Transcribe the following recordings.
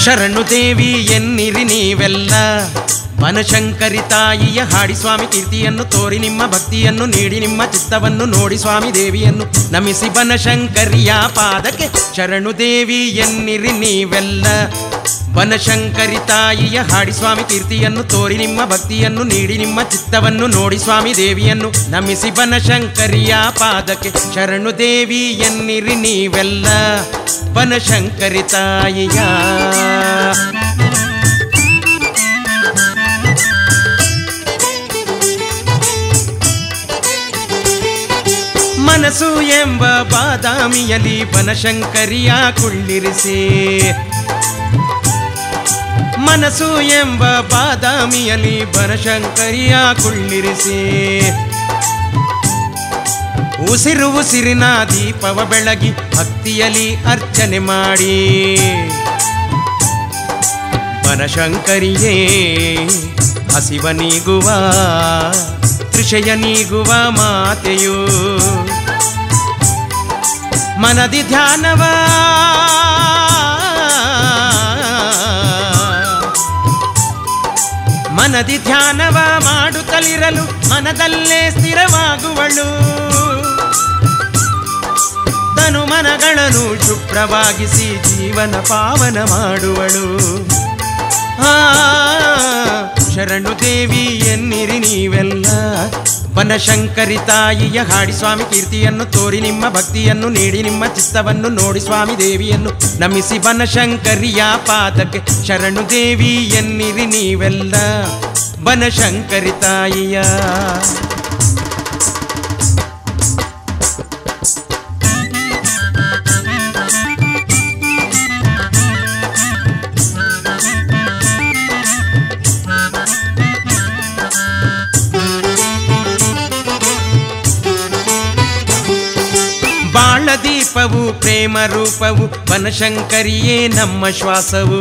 ಶರಣು ದೇವಿ ಎನ್ನಿರಿ ನೀವೆಲ್ಲ ಬನಶಂಕರಿ ತಾಯಿಯ ಹಾಡಿ ಸ್ವಾಮಿ ಕೀರ್ತಿಯನ್ನು ತೋರಿ ನಿಮ್ಮ ಭಕ್ತಿಯನ್ನು ನೀಡಿ ನಿಮ್ಮ ಚಿತ್ತವನ್ನು ನೋಡಿ ಸ್ವಾಮಿ ದೇವಿಯನ್ನು ನಮಿಸಿ ಬನಶಂಕರಿಯ ಪಾದಕ್ಕೆ ಶರಣು ದೇವಿ ಎನ್ನಿರಿ ನೀವೆಲ್ಲ ಬನಶಂಕರಿ ತಾಯಿಯ ಹಾಡಿ ಸ್ವಾಮಿ ಕೀರ್ತಿಯನ್ನು ತೋರಿ ನಿಮ್ಮ ಭಕ್ತಿಯನ್ನು ನೀಡಿ ನಿಮ್ಮ ಚಿತ್ತವನ್ನು ನೋಡಿ ಸ್ವಾಮಿ ದೇವಿಯನ್ನು ನಮಿಸಿ ಬನಶಂಕರಿಯ ಪಾದಕ್ಕೆ ಶರಣು ದೇವಿ ಎನ್ನಿರಿ ನೀವೆಲ್ಲ ಬನಶಂಕರಿ ತಾಯಿಯ ಮನಸ್ಸು ಎಂಬ ಬಾದಾಮಿಯಲ್ಲಿ ಬನಶಂಕರಿಯ ಕುಳ್ಳಿರಿಸಿ ಮನಸ್ಸು ಎಂಬ ಬಾದಾಮಿಯಲ್ಲಿ ಬನಶಂಕರಿಯ ಕುಳ್ಳಿರಿಸಿ ಉಸಿರು ಉಸಿರಿನ ದೀಪವ ಬೆಳಗಿ ಭಕ್ತಿಯಲ್ಲಿ ಅರ್ಚನೆ ಮಾಡಿ ಬನಶಂಕರಿಯೇ ಹಸಿವ ನೀಗುವ ತ್ರಿಷಯ ನೀಗುವ ಮಾತೆಯು ಮನದಿ ಧ್ಯಾನವ ಮನದಿ ಧ್ಯಾನವ ಮಾಡುತ್ತಲಿರಲು ಮನದಲ್ಲೇ ಸ್ಥಿರವಾಗುವಳು ತನು ಮನಗಳನ್ನು ಶುಭ್ರವಾಗಿಸಿ ಜೀವನ ಪಾವನ ಮಾಡುವಳು ಆ ಶರಣು ದೇವಿ ಎನ್ನಿರಿ ನೀವೆಲ್ಲ ಬನಶಂಕರಿ ತಾಯಿಯ ಹಾಡಿ ಸ್ವಾಮಿ ಕೀರ್ತಿಯನ್ನು ತೋರಿ ನಿಮ್ಮ ಭಕ್ತಿಯನ್ನು ನೀಡಿ ನಿಮ್ಮ ಚಿತ್ತವನ್ನು ನೋಡಿ ಸ್ವಾಮಿ ದೇವಿಯನ್ನು ನಮಿಸಿ ಬನಶಂಕರಿಯ ಪಾದಕ್ಕೆ ಶರಣು ದೇವಿ ಎನ್ನಿರಿ ನೀವೆಲ್ಲ ಬನಶಂಕರಿ ತಾಯಿಯ ಬಾಳ ದೀಪವು ಪ್ರೇಮ ರೂಪವು ಬನಶಂಕರಿಯೇ ನಮ್ಮ ಶ್ವಾಸವು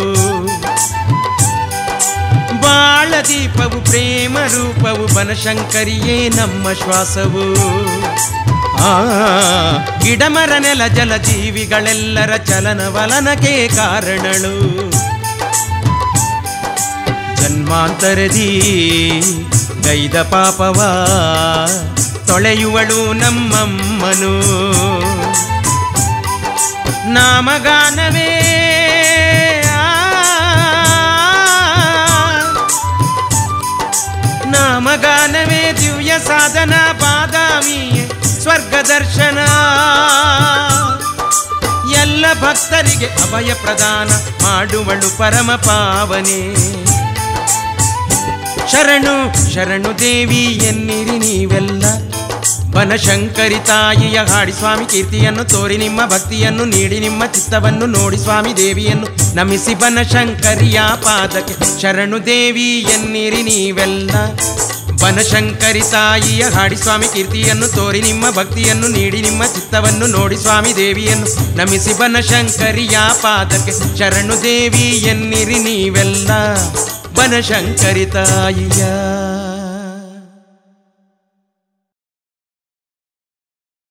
ಬಾಳ ದೀಪವು ಪ್ರೇಮ ರೂಪವು ಬನಶಂಕರಿಯೇ ನಮ್ಮ ಶ್ವಾಸವು ಆ ಗಿಡಮರ ನೆಲ ಜಲ ಜೀವಿಗಳೆಲ್ಲರ ಚಲನವಲನಕ್ಕೆ ಕಾರಣಳು ಜನ್ಮಾಂತರದಿ ಗೈದ ಪಾಪವ ತೊಳೆಯುವಳು ನಮ್ಮಮ್ಮನು ನಾಮಗಾನವೇ ಆ, ನಾಮಗಾನವೇ ದಿವ್ಯ ಸಾಧನ ಬಾದಾಮಿಯೇ ಸ್ವರ್ಗ ದರ್ಶನ ಎಲ್ಲ ಭಕ್ತರಿಗೆ ಅಭಯ ಪ್ರದಾನ ಮಾಡುವಳು ಪರಮ ಪಾವನೆ ಶರಣು ಶರಣು ದೇವಿ ಎನ್ನಿರಿ ನೀವೆಲ್ಲ ಬನಶಂಕರಿ ತಾಯಿಯ ಹಾಡಿ ಸ್ವಾಮಿ ಕೀರ್ತಿಯನ್ನು ತೋರಿ ನಿಮ್ಮ ಭಕ್ತಿಯನ್ನು ನೀಡಿ ನಿಮ್ಮ ಚಿತ್ತವನ್ನು ನೋಡಿ ಸ್ವಾಮಿ ದೇವಿಯನ್ನು ನಮಿಸಿ ಬನಶಂಕರಿಯ ಪಾದಕ್ಕೆ ಶರಣು ದೇವಿ ಎನ್ನಿರಿ ನೀವೆಲ್ಲ ಬನಶಂಕರಿ ತಾಯಿಯ ಹಾಡಿ ಸ್ವಾಮಿ ಕೀರ್ತಿಯನ್ನು ತೋರಿ ನಿಮ್ಮ ಭಕ್ತಿಯನ್ನು ನೀಡಿ ನಿಮ್ಮ ಚಿತ್ತವನ್ನು ನೋಡಿ ಸ್ವಾಮಿ ದೇವಿಯನ್ನು ನಮಿಸಿ ಬನಶಂಕರಿಯ ಪಾದಕ್ಕೆ ಶರಣು ದೇವಿ ಎನ್ನಿರಿ ನೀವೆಲ್ಲ ಬನಶಂಕರಿ ತಾಯಿಯ